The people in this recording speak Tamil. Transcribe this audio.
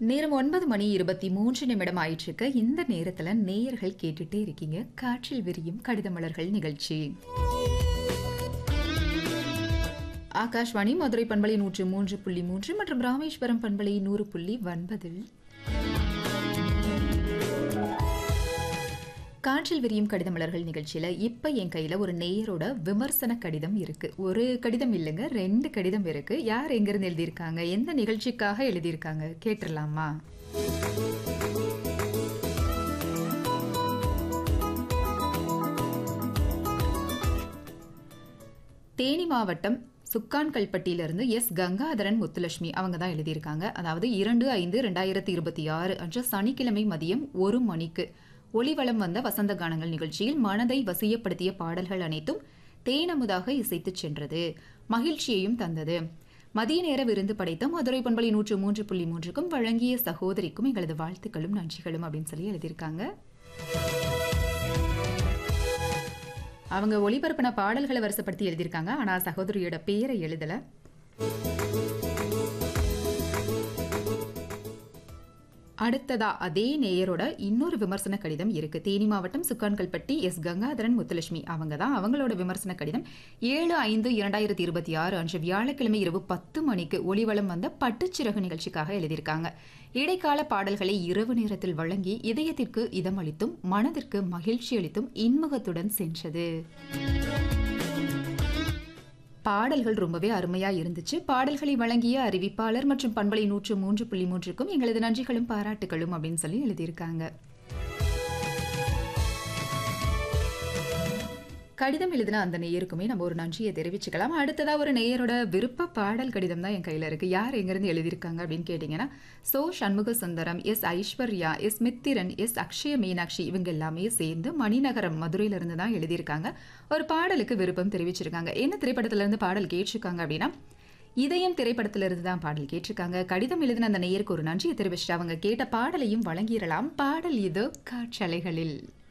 நேரம் ஒன்பது மணி இருபத்தி மூன்று நிமிடம் ஆயிட்டிருக்கு இந்த நேரத்துல நேயர்கள் கேட்டுட்டே இருக்கீங்க காற்றில் விரியும் கடிதமலர்கள் நிகழ்ச்சி ஆகாஷ்வாணி மதுரை பண்பலை நூற்று மூன்று புள்ளி மூன்று மற்றும் ராமேஸ்வரம் பண்பலை நூறு புள்ளி ஒன்பதில் காற்றில் விரியும் கடிதமலர்கள் நிகழ்ச்சியில இப்ப என் கையில ஒரு நேயரோட விமர்சன கடிதம் இருக்கு ஒரு கடிதம் இல்லைங்க ரெண்டு கடிதம் இருக்கு யார் எங்கிருந்து எழுதியிருக்காங்க எந்த நிகழ்ச்சிக்காக எழுதியிருக்காங்க கேட்டுடலாமா தேனி மாவட்டம் சுக்கான்கல்பட்டியிலிருந்து எஸ் கங்காதரன் முத்துலட்சுமி அவங்க தான் எழுதியிருக்காங்க அதாவது இரண்டு ஐந்து ரெண்டாயிரத்தி இருபத்தி ஆறு அன்று சனிக்கிழமை மதியம் ஒரு மணிக்கு ஒளிவளம் வந்த வசந்த கானங்கள் நிகழ்ச்சியில் மனதை வசியப்படுத்திய பாடல்கள் அனைத்தும் தேனமுதாக இசைத்துச் சென்றது மகிழ்ச்சியையும் தந்தது மதிய நேர விருந்து படைத்த மதுரை பண்பலை நூற்று மூன்று புள்ளி மூன்றுக்கும் வழங்கிய சகோதரிக்கும் எங்களது வாழ்த்துக்களும் நன்றிகளும் அப்படின்னு சொல்லி எழுதியிருக்காங்க அவங்க ஒளிபரப்பின பாடல்களை வரிசைப்படுத்தி எழுதியிருக்காங்க ஆனா சகோதரியோட பேரை எழுதல அடுத்ததா அதே நேயரோட இன்னொரு விமர்சன கடிதம் இருக்கு தேனி மாவட்டம் சுக்கான்கல்பட்டி எஸ் கங்காதரன் முத்துலட்சுமி அவங்க தான் அவங்களோட விமர்சன கடிதம் ஏழு ஐந்து இரண்டாயிரத்தி இருபத்தி ஆறு அன்று வியாழக்கிழமை இரவு பத்து மணிக்கு ஒளிவளம் வந்த பட்டுச்சிறகு நிகழ்ச்சிக்காக எழுதியிருக்காங்க இடைக்கால பாடல்களை இரவு நேரத்தில் வழங்கி இதயத்திற்கு இதமளித்தும் மனதிற்கு மகிழ்ச்சி அளித்தும் இன்முகத்துடன் சென்றது பாடல்கள் ரொம்பவே அருமையா இருந்துச்சு பாடல்களை வழங்கிய அறிவிப்பாளர் மற்றும் பண்பலை நூற்று மூன்று புள்ளி மூன்றுக்கும் எங்களது நன்றிகளும் பாராட்டுகளும் அப்படின்னு சொல்லி எழுதியிருக்காங்க கடிதம் எழுதின அந்த நேயருக்குமே நம்ம ஒரு நன்றியை தெரிவிச்சுக்கலாம் அடுத்ததா ஒரு நேயரோட விருப்ப பாடல் கடிதம் தான் என் கையில இருக்கு யார் எங்கிருந்து எழுதியிருக்காங்க அப்படின்னு கேட்டீங்கன்னா so Shanmuga Sundaram S Aishwarya S Mithran S Akshaya Meenakshi இவங்க எல்லாமே சேர்ந்து மணிநகரம் மதுரையில இருந்து தான் எழுதியிருக்காங்க ஒரு பாடலுக்கு விருப்பம் தெரிவிச்சிருக்காங்க என்ன திரைப்படத்துல இருந்து பாடல் கேட்டிருக்காங்க அப்படின்னா இதயம் திரைப்படத்திலிருந்து தான் பாடல் கேட்டிருக்காங்க கடிதம் எழுதின அந்த நேயருக்கு ஒரு நன்றியை தெரிவிச்சுட்டு அவங்க கேட்ட பாடலையும் வழங்கிடலாம் பாடல் இது காற்றலைகளில்